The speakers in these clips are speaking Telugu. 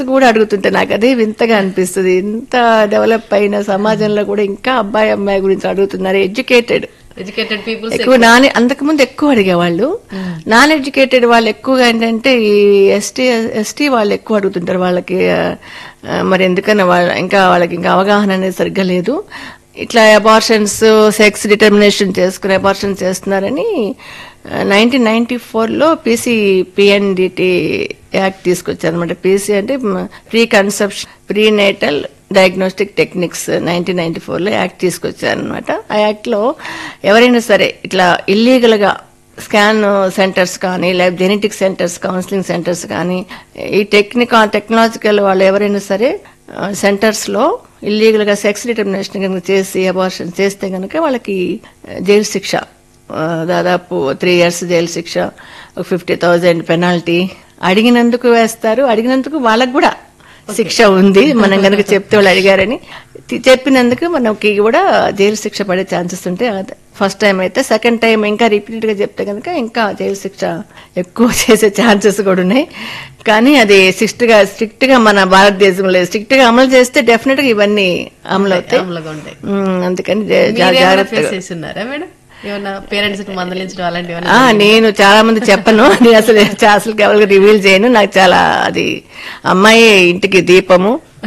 కూడా అడుగుతుంటే నాకు అదే వింతగా అనిపిస్తుంది ఇంత డెవలప్ అయిన సమాజంలో కూడా ఇంకా అబ్బాయి అమ్మాయి గురించి అడుగుతున్నారు ఎడ్యుకేటెడ్ ఎడ్యుకేటెడ్ పీపుల్స్ ఎక్కువ నాన్ అంతకుముందు ఎక్కువ అడిగేవాళ్ళు నాన్ ఎడ్యుకేటెడ్ వాళ్ళు ఎక్కువగా ఏంటంటే ఈ ఎస్టీ ఎస్టీ వాళ్ళు ఎక్కువ అడుగుతుంటారు వాళ్ళకి ఆ, మరి ఎందుకన్నా వాళ్ళ ఇంకా వాళ్ళకి ఇంకా అవగాహన అనేది సరిగ్గా లేదు ఇట్లా అబార్షన్స్ సెక్స్ డిటర్మినేషన్ చేసుకుని అబార్షన్ చేస్తున్నారని నైన్టీన్ నైన్టీ ఫోర్లో పీసీ పిఎన్డిటి యాక్ట్ తీసుకొచ్చారు అనమాట పీసీ అంటే preconception prenatal diagnostic techniques nineteen ninety ఫోర్లో యాక్ట్ తీసుకొచ్చారనమాట ఆ యాక్ట్లో ఎవరైనా సరే ఇట్లా ఇల్లీగల్గా స్కాన్ సెంటర్స్ కానీ లేదా జెనెటిక్ సెంటర్స్ కౌన్సిలింగ్ సెంటర్స్ కానీ ఈ టెక్నిక్ టెక్నాలజికల్ వాళ్ళు ఎవరైనా సరే సెంటర్స్ లో ఇల్లీగల్ గా సెక్స్ డిటర్మినేషన్ కనుక చేసి అబార్షన్ చేస్తే కనుక వాళ్ళకి జైలు శిక్ష ఆ, దాదాపు త్రీ ఇయర్స్ జైలు శిక్ష ఒక ఫిఫ్టీ థౌజండ్ పెనాల్టీ అడిగినందుకు వేస్తారు అడిగినందుకు వాళ్ళకు కూడా శిక్ష ఉంది మనం కనుక చెప్తే వాళ్ళు అడిగారని తి- చెప్పినందుకు మనకి కూడా జైలు శిక్ష పడే ఛాన్సెస్ ఉంటాయి ఫస్ట్ టైం అయితే సెకండ్ టైం ఇంకా రిపీటెడ్ గా చెప్తే కనుక ఇంకా జైలు శిక్ష ఎక్కువ చేసే ఛాన్సెస్ కూడా ఉన్నాయి కానీ అది స్ట్రిక్ట్ గా స్ట్రిక్ట్ గా మన భారతదేశంలో స్ట్రిక్ట్ గా అమలు చేస్తే డెఫినెట్ గా ఇవన్నీ అమలు అవుతాయి అమలుగా ఉంటాయి ఉమ్, అందుకని జా- జా- మీరేమైనా జాగ్రత్తగా ఫేస్ చేస్తున్నారా మేడం ఏమన్నా పేరెంట్స్ కి మందలించడం అలాంటివి ఆ, నేను చాలా మంది చెప్పను నేను అసలు అసలు ఎవరికి రివీల్ చేయను నాకు చాలా అది అమ్మాయి ఇంటికి దీపము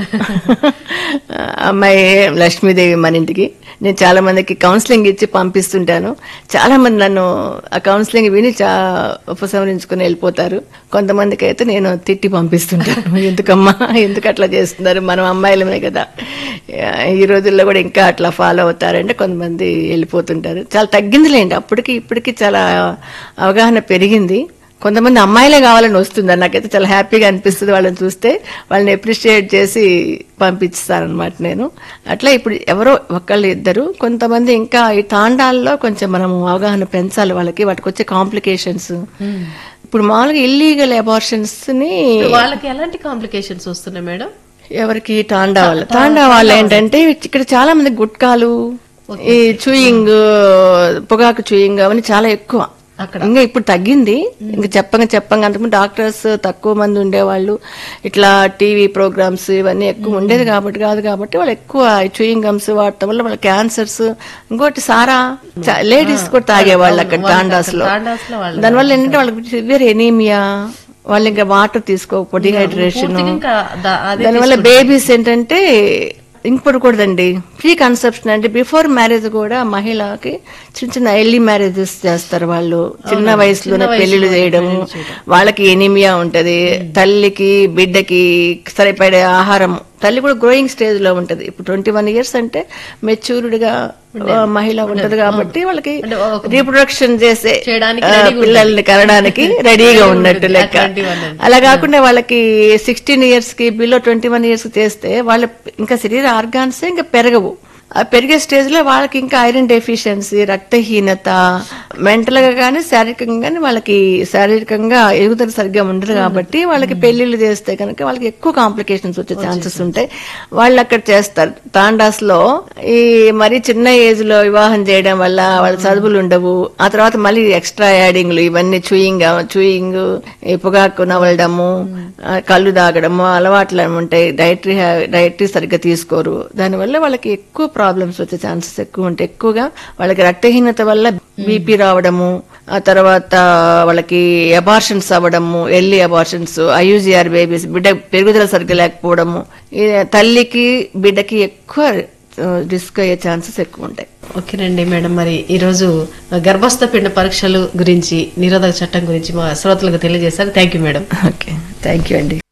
అమ్మాయి లక్ష్మీదేవి మన ఇంటికి నేను చాలా మందికి కౌన్సిలింగ్ ఇచ్చి పంపిస్తుంటాను చాలా మంది నన్ను ఆ కౌన్సిలింగ్ విని చా ఉపసంహరించుకుని వెళ్ళిపోతారు కొంతమందికి అయితే నేను తిట్టి పంపిస్తుంటాను ఎందుకమ్మా ఎందుకు అట్లా చేస్తున్నారు మనం అమ్మాయిలమే కదా ఈ రోజుల్లో కూడా ఇంకా అట్లా ఫాలో అవుతారంటే కొంతమంది వెళ్ళిపోతుంటారు చాలా తగ్గిందిలేండి అప్పటికి ఇప్పటికి చాలా అవగాహన పెరిగింది కొంతమంది అమ్మాయిలే కావాలని వస్తుందని నాకైతే చాలా హ్యాపీగా అనిపిస్తుంది వాళ్ళని చూస్తే వాళ్ళని అప్రిషియేట్ చేసి పంపిస్తానమాట నేను అట్లా ఇప్పుడు ఎవరో ఒకళ్ళు ఇద్దరు కొంతమంది ఇంకా ఈ తాండాల్లో కొంచెం మనం అవగాహన పెంచాలి వాళ్ళకి వాటికి వచ్చే కాంప్లికేషన్స్ ఇప్పుడు మామూలుగా ఇల్లీగల్ అబార్షన్స్ ని వాళ్ళకి ఎలాంటి కాంప్లికేషన్స్ వస్తున్నాయి మేడం ఎవరికి టాండా వాళ్ళ టాండా వాళ్ళు ఏంటంటే ఇక్కడ చాలా మంది గుట్కాలు ఈ చూయింగ్ పొగాకు చూయింగ్ అవన్నీ చాలా ఎక్కువ అక్కడ. ఇంకా ఇప్పుడు తగ్గింది ఇంకా చెప్పంగా చెప్పంగా అంతకుముందు డాక్టర్స్ తక్కువ మంది ఉండేవాళ్ళు ఇట్లా టీవీ ప్రోగ్రామ్స్ ఇవన్నీ ఎక్కువ ఉండేది కాబట్టి కాదు కాబట్టి వాళ్ళు ఎక్కువ చూయింగ్ గమ్స్ వాడటం వల్ల వాళ్ళ క్యాన్సర్స్ ఇంకోటి సారా లేడీస్ కూడా తాగేవాళ్ళు అక్కడ టాండాస్ లో తాండాస్ లో వాళ్ళు దానివల్ల ఏంటంటే వాళ్ళకి సివియర్ ఎనీమియా వాళ్ళు ఇంకా వాటర్ తీసుకోకపోతే డిహైడ్రేషన్ పూర్తిగా ఇంకా దా- అదే దానివల్ల బేబీస్ ఏంటంటే ఇంకొకూడదండి ప్రీ కన్సెప్షన్ అంటే బిఫోర్ మ్యారేజ్ కూడా మహిళకి చిన్న చిన్న ఎర్లీ మ్యారేజెస్ చేస్తారు వాళ్ళు చిన్న వయసులోనే పెళ్లిళ్ళు చేయడం వాళ్ళకి ఎనిమియా ఉంటది తల్లికి బిడ్డకి సరిపడే ఆహారం తల్లి కూడా గ్రోయింగ్ స్టేజ్ లో ఉంటది ఇప్పుడు ట్వంటీ వన్ ఇయర్స్ అంటే మెచ్యూర్డ్ గా ఆ, మహిళ ఉంటది కాబట్టి వాళ్ళకి అంటే ఒక- రీప్రొడక్షన్ చేసే చేయడానికి ఆ, రెడీగా పిల్లల్ని కనడానికి రెడీగా ఉన్నట్టు లెక్క ట్వంటీ వన్ అలా కాకుండా వాళ్ళకి సిక్స్టీన్ ఇయర్స్ కి బిలో ట్వంటీ వన్ ఇయర్స్ చేస్తే వాళ్ళ ఇంకా శరీర ఆర్గాన్స్ ఇంకా పెరగవు ఆ పెరిగే స్టేజ్ లో వాళ్ళకి ఇంకా ఐరన్ డెఫిషియన్సీ రక్తహీనత మెంటల్ గా కానీ శారీరకంగా కానీ వాళ్ళకి శారీరకంగా ఎదుగుదల సరిగ్గా ఉండదు కాబట్టి వాళ్ళకి పెళ్లిళ్ళు చేస్తే కనుక వాళ్ళకి ఎక్కువ కాంప్లికేషన్స్ వచ్చే ఛాన్సెస్ ఉంటాయి వాళ్ళు అక్కడ చేస్తారు తాండాస్ లో ఈ మరి చిన్న ఏజ్ లో వివాహం చేయడం వల్ల వాళ్ళ చదువులు ఉండవు ఆ తర్వాత మళ్ళీ ఎక్స్ట్రా యాడింగ్లు ఇవన్నీ చూయింగ్ చూయింగ్ ఈ పొగాకు నవలడము ఆ, కళ్ళు తాగడము అలవాట్లు ఏమి ఉంటాయి డైటరీ డైటరీ సరిగ్గా తీసుకోరు దానివల్ల వాళ్ళకి ఎక్కువ ప్రాబ్లమ్స్ వచ్చే ఛాన్సెస్ ఎక్కువ ఉంటాయి ఎక్కువగా వాళ్ళకి రక్తహీనత వల్ల బీపీ రావడము ఆ తర్వాత వాళ్ళకి అబార్షన్స్ అవ్వడము ఎర్లీ అబార్షన్స్ ఐయూజిఆర్ బేబీస్ బిడ్డ పెరుగుదల సరిగ్గా లేకపోవడము ఈ తల్లికి బిడ్డకి ఎక్కువ రిస్క్ అయ్యే ఛాన్సెస్ ఎక్కువ ఉంటాయి ఓకేనండి మేడం మరి ఈ రోజు గర్భస్థ పిండ పరీక్షలు గురించి నిరోధక చట్టం గురించి మా శ్రోతలకు తెలియజేశారు thank you madam okay thank you అండి